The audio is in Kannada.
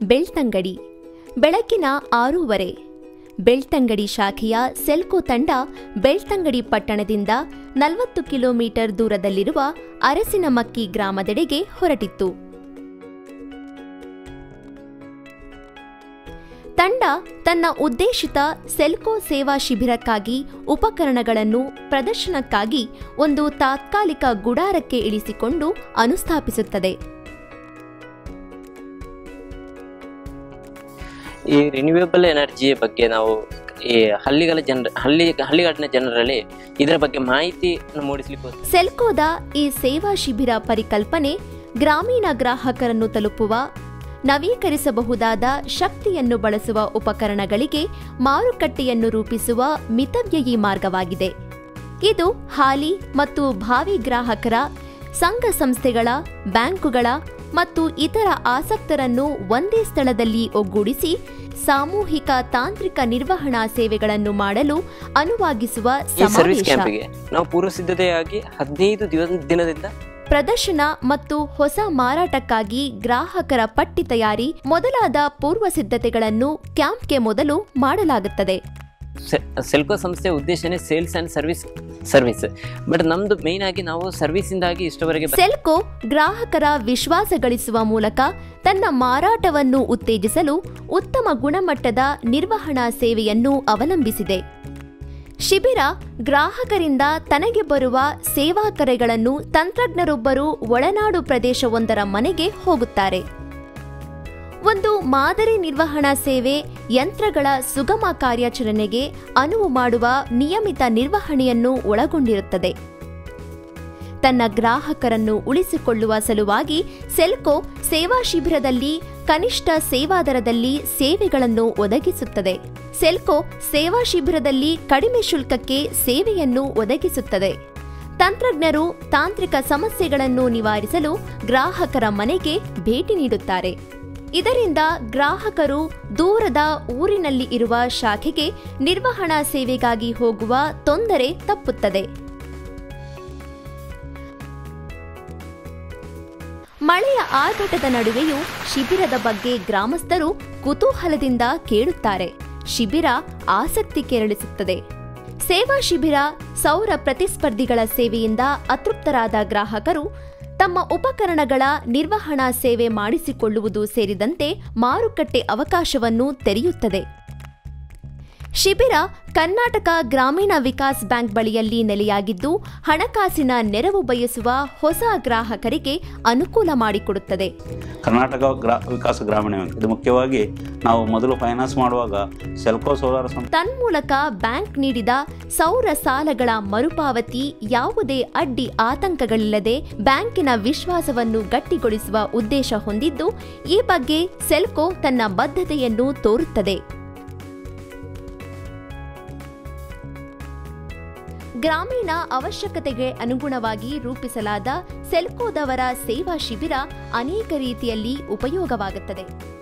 ಬೆಳ್ತಂಗಡಿ ಬೆಳಕಿನ ಆರೂವರೆ ಬೆಳ್ತಂಗಡಿ ಶಾಖೆಯ ಸೆಲ್ಕೋ ತಂಡ ಬೆಳ್ತಂಗಡಿ ಪಟ್ಟಣದಿಂದ ನಲವತ್ತು ಕಿಲೋಮೀಟರ್ ದೂರದಲ್ಲಿರುವ ಅರಸಿನಮಕ್ಕಿ ಗ್ರಾಮದೆಡೆಗೆ ಹೊರಟಿತ್ತು ತಂಡ ತನ್ನ ಉದ್ದೇಶಿತ ಸೆಲ್ಕೋ ಸೇವಾ ಶಿಬಿರಕ್ಕಾಗಿ ಉಪಕರಣಗಳನ್ನು ಪ್ರದರ್ಶನಕ್ಕಾಗಿ ಒಂದು ತಾತ್ಕಾಲಿಕ ಗುಡಾರಕ್ಕೆ ಇಳಿಸಿಕೊಂಡು ಅನುಸ್ಥಾಪಿಸುತ್ತದೆ ಈ ರಿನ್ಯೂವೇಬಲ್ ಎನರ್ಜಿಯ ಬಗ್ಗೆ ನಾವು ಈ ಹಳ್ಳಿಗಳ ಜನರ ಹಳ್ಳಿ ಹಳ್ಳಿಗಾಡಿನ ಜನರಲ್ಲಿ ಇದರ ಬಗ್ಗೆ ಮಾಹಿತಿ ಮೂಡಿಸ್ಲಿಕ್ಕೆ ಸೆಲ್ಕೋದ ಈ ಸೇವಾ ಶಿಬಿರ ಪರಿಕಲ್ಪನೆ ಗ್ರಾಮೀಣ ಗ್ರಾಹಕರನ್ನು ತಲುಪುವ ನವೀಕರಿಸಬಹುದಾದ ಶಕ್ತಿಯನ್ನು ಬಳಸುವ ಉಪಕರಣಗಳಿಗೆ ಮಾರುಕಟ್ಟೆಯನ್ನು ರೂಪಿಸುವ ಮಿತವ್ಯಯಿ ಮಾರ್ಗವಾಗಿದೆ ಇದು ಹಾಲಿ ಮತ್ತು ಭಾವಿ ಗ್ರಾಹಕರ ಸಂಘ ಸಂಸ್ಥೆಗಳ ಬ್ಯಾಂಕುಗಳ ಮತ್ತು ಇತರ ಆಸಕ್ತರನ್ನು ಒಂದೇ ಸ್ಥಳದಲ್ಲಿ ಒಗ್ಗೂಡಿಸಿ ಸಾಮೂಹಿಕ ತಾಂತ್ರಿಕ ನಿರ್ವಹಣಾ ಸೇವೆಗಳನ್ನು ಮಾಡಲು ಅನುವಾಗಿಸುವ ಈ ಸರ್ವಿಸ್ ಸಮಾವೇಶ ಕ್ಯಾಂಪಿಗೆ ನಾವು ಪೂರ್ವ ಸಿದ್ಧತೆಯಾಗಿ ಹದಿನೈದು ದಿವ ದಿನದಿಂದ ಪ್ರದರ್ಶನ ಮತ್ತು ಹೊಸ ಮಾರಾಟಕ್ಕಾಗಿ ಗ್ರಾಹಕರ ಪಟ್ಟಿ ತಯಾರಿ ಮೊದಲಾದ ಪೂರ್ವ ಸಿದ್ಧತೆಗಳನ್ನು ಕ್ಯಾಂಪ್ಗೆ ಮೊದಲು ಮಾಡಲಾಗುತ್ತದೆ ಸೆ- ಸೆಲ್ಕೋ ಸಂಸ್ಥೆಯ ಉದ್ದೇಶನೇ sales and service service but ನಮ್ದು ಮೇನ್ ಆಗಿ ನಾವು ಸರ್ವಿಸ್ ಇಂದಾಗಿ ಇಷ್ಟವರೆಗೆ ಬ- ಸೆಲ್ಕೋ ಗ್ರಾಹಕರ ವಿಶ್ವಾಸ ಗಳಿಸುವ ಮೂಲಕ ತನ್ನ ಮಾರಾಟವನ್ನು ಉತ್ತೇಜಿಸಲು ಉತ್ತಮ ಗುಣಮಟ್ಟದ ನಿರ್ವಹಣಾ ಸೇವೆಯನ್ನು ಅವಲಂಬಿಸಿದೆ ಶಿಬಿರ ಗ್ರಾಹಕರಿಂದ ತನಗೆ ಬರುವ ಸೇವಾ ಕರೆಗಳನ್ನು ತಂತ್ರಜ್ಞರೊಬ್ಬರು ಒಳನಾಡು ಪ್ರದೇಶವೊಂದರ ಮನೆಗೆ ಹೋಗುತ್ತಾರೆ ಒಂದು ಮಾದರಿ ನಿರ್ವಹಣಾ ಸೇವೆ ಯಂತ್ರಗಳ ಸುಗಮ ಕಾರ್ಯಾಚರಣೆಗೆ ಅನುವು ಮಾಡುವ ನಿಯಮಿತ ನಿರ್ವಹಣೆಯನ್ನು ಒಳಗೊಂಡಿರುತ್ತದೆ ತನ್ನ ಗ್ರಾಹಕರನ್ನು ಉಳಿಸಿಕೊಳ್ಳುವ ಸಲುವಾಗಿ ಸೆಲ್ಕೋ ಸೇವಾ ಶಿಬಿರದಲ್ಲಿ ಕನಿಷ್ಠ ಸೇವಾ ದರದಲ್ಲಿ ಸೇವೆಗಳನ್ನು ಒದಗಿಸುತ್ತದೆ ಸೆಲ್ಕೋ ಸೇವಾ ಶಿಬಿರದಲ್ಲಿ ಕಡಿಮೆ ಶುಲ್ಕಕ್ಕೆ ಸೇವೆಯನ್ನು ಒದಗಿಸುತ್ತದೆ ತಂತ್ರಜ್ಞರು ತಾಂತ್ರಿಕ ಸಮಸ್ಯೆಗಳನ್ನು ನಿವಾರಿಸಲು ಗ್ರಾಹಕರ ಮನೆಗೆ ಭೇಟಿ ನೀಡುತ್ತಾರೆ ಇದರಿಂದ ಗ್ರಾಹಕರು ದೂರದ ಊರಿನಲ್ಲಿ ಇರುವ ಶಾಖೆಗೆ ನಿರ್ವಹಣಾ ಸೇವೆಗಾಗಿ ಹೋಗುವ ತೊಂದರೆ ತಪ್ಪುತ್ತದೆ ಮಳೆಯ ಆರ್ಭಟದ ನಡುವೆಯೂ ಶಿಬಿರದ ಬಗ್ಗೆ ಗ್ರಾಮಸ್ಥರು ಕುತೂಹಲದಿಂದ ಕೇಳುತ್ತಾರೆ ಶಿಬಿರ ಆಸಕ್ತಿ ಕೆರಳಿಸುತ್ತದೆ ಸೇವಾ ಶಿಬಿರ ಸೌರ ಪ್ರತಿಸ್ಪರ್ಧಿಗಳ ಸೇವೆಯಿಂದ ಅತೃಪ್ತರಾದ ಗ್ರಾಹಕರು ತಮ್ಮ ಉಪಕರಣಗಳ ನಿರ್ವಹಣಾ ಸೇವೆ ಮಾಡಿಸಿಕೊಳ್ಳುವುದು ಸೇರಿದಂತೆ ಮಾರುಕಟ್ಟೆ ಅವಕಾಶವನ್ನು ತೆರೆಯುತ್ತದೆ ಶಿಬಿರ ಕರ್ನಾಟಕ ಗ್ರಾಮೀಣ ವಿಕಾಸ್ ಬ್ಯಾಂಕ್ ಬಳಿಯಲ್ಲಿ ನೆಲೆಯಾಗಿದ್ದು ಹಣಕಾಸಿನ ನೆರವು ಬಯಸುವ ಹೊಸ ಗ್ರಾಹಕರಿಗೆ ಅನುಕೂಲ ಮಾಡಿಕೊಡುತ್ತದೆ ಕರ್ನಾಟಕ ಗ್ರಾ ವಿಕಾಸ ಗ್ರಾಮೀಣ ಬ್ಯಾಂಕ್ ಇದು ಮುಖ್ಯವಾಗಿ ನಾವು ಮೊದಲು ಫೈನಾನ್ಸ್ ಮಾಡುವಾಗ ಸೆಲ್ಕೋ ಸೋಲಾರ್ ಸಂಸ್ಥೆ ತನ್ಮೂಲಕ ಬ್ಯಾಂಕ್ ನೀಡಿದ ಸೌರ ಸಾಲಗಳ ಮರುಪಾವತಿ ಯಾವುದೇ ಅಡ್ಡಿ ಆತಂಕಗಳಿಲ್ಲದೆ ಬ್ಯಾಂಕಿನ ವಿಶ್ವಾಸವನ್ನು ಗಟ್ಟಿಗೊಳಿಸುವ ಉದ್ದೇಶ ಹೊಂದಿದ್ದು ಈ ಬಗ್ಗೆ ಸೆಲ್ಕೋ ತನ್ನ ಬದ್ಧತೆಯನ್ನು ತೋರುತ್ತದೆ ಗ್ರಾಮೀಣ ಅವಶ್ಯಕತೆಗೆ ಅನುಗುಣವಾಗಿ ರೂಪಿಸಲಾದ ಸೆಲ್ಕೋದವರ ಸೇವಾ ಶಿಬಿರ ಅನೇಕ ರೀತಿಯಲ್ಲಿ ಉಪಯೋಗವಾಗುತ್ತದೆ